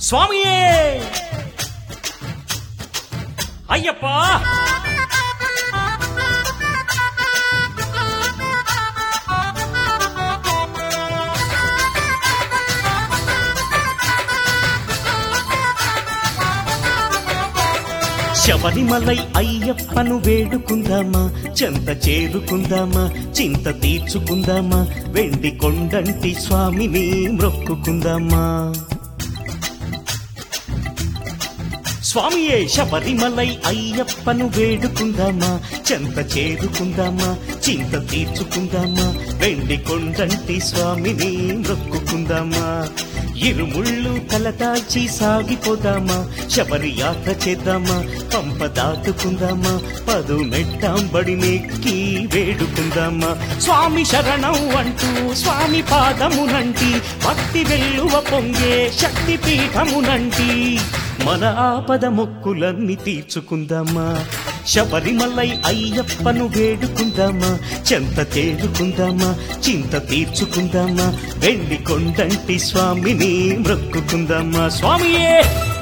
స్వామియే అయ్యప్ప శబరిమలై అయ్యప్పను వేడుకుందామా చెంత చేరుకుందామా చింత తీర్చుకుందామా వెండి కొండంటి స్వామిని మ్రొక్కుకుందామా స్వామియే శబరిమలై అయ్యప్పను వేడుకుందామా చెంత చేరుకుందామా చింత తీర్చుకుందామా వెండి కొండంటి స్వామిని మొక్కుకుందామా ఇరుముళ్ళు తలదాల్చి సాగిపోదామా శబరి యాత్ర చేద్దామా పంప దాటుకుందామా పదు మెట్టాంబడి నెక్కి వేడుకుందామా స్వామి శరణం అంటూ స్వామి పాదమునంటి భక్తి వెల్లువ పొంగే శక్తి పీఠమునంటి మన ఆపద మొక్కులన్నీ తీర్చుకుందామా శబరిమలై అయ్యప్పను వేడుకుందామా చెంత తేరుకుందామా చింత తీర్చుకుందామా వెండి కొండంటి స్వామిని మ్రొక్కుకుందామా స్వామియే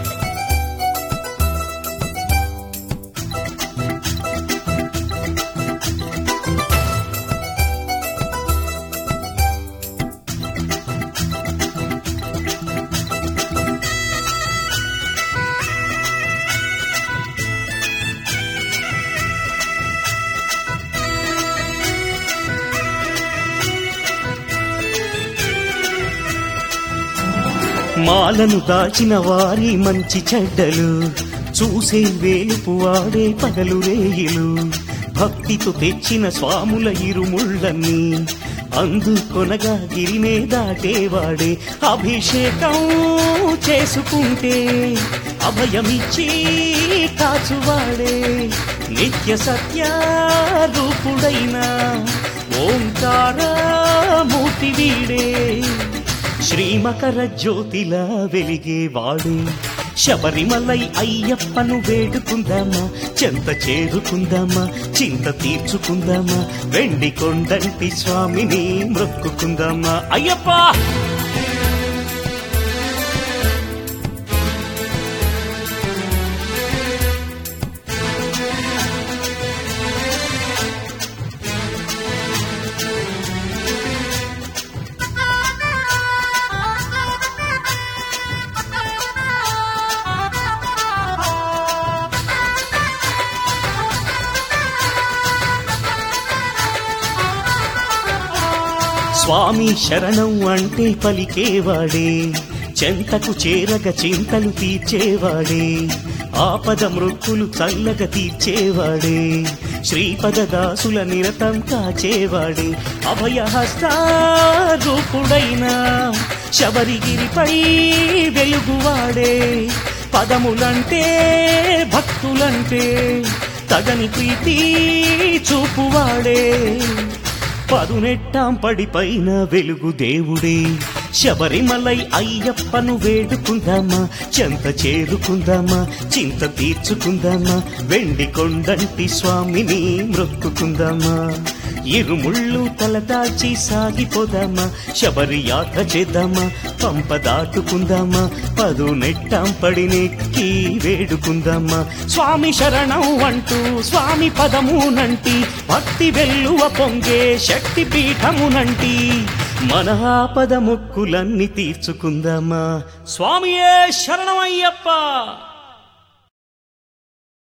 మాలను దాచిన వారి మంచి చెడ్డలు చూసే వేలుపు వాడే పగలు రేయిలు భక్తితో తెచ్చిన స్వాముల ఇరుముళ్ళన్నీ అందుకొనగా గిరినే దాటేవాడే అభిషేకం చేసుకుంటే అభయమిచ్చి కాచువాడే నిత్య సత్య రూపుడైన ఓంకార మూర్తి వీడే శ్రీమకర జ్యోతిలా వెలిగేవాడే శబరిమలై అయ్యప్పను వేడుకుందామా చెంత చేరుకుందామా చింత తీర్చుకుందామా వెండి కొండంటి స్వామిని మొక్కుకుందామా అయ్యప్ప స్వామి శరణం అంటే పలికేవాడే చెంతకు చేరగ చింతలు తీర్చేవాడే ఆపద మృక్కులు చల్లగా తీర్చేవాడే శ్రీపద దాసుల నిరతం కాచేవాడే అభయహస్త రూపుడైన శబరిగిరిపై వెలుగువాడే పదములంటే భక్తులంటే తగని ప్రీతి చూపువాడే పదునెట్టాం పడిపైన వెలుగు దేవుడే శబరిమలై అయ్యప్పను వేడుకుందామా చెంత చేరుకుందామా చింత తీర్చుకుందామా వెండి కొండంటి స్వామిని మ్రొక్కుకుందామా ఇరుముళ్ళు తలదాచి సాగిపోదామా శబరి యాత్ర చేద్దామా పంప దాటుకుందామా పదు నెట్టాం పడినెక్కి వేడుకుందామా స్వామి శరణం అంటూ స్వామి పదమునంటి భక్తి వెల్లువ పొంగే శక్తి పీఠమునంటి మన ఆపద మొక్కులన్నీ తీర్చుకుందామా స్వామియే శరణమయ్యప్ప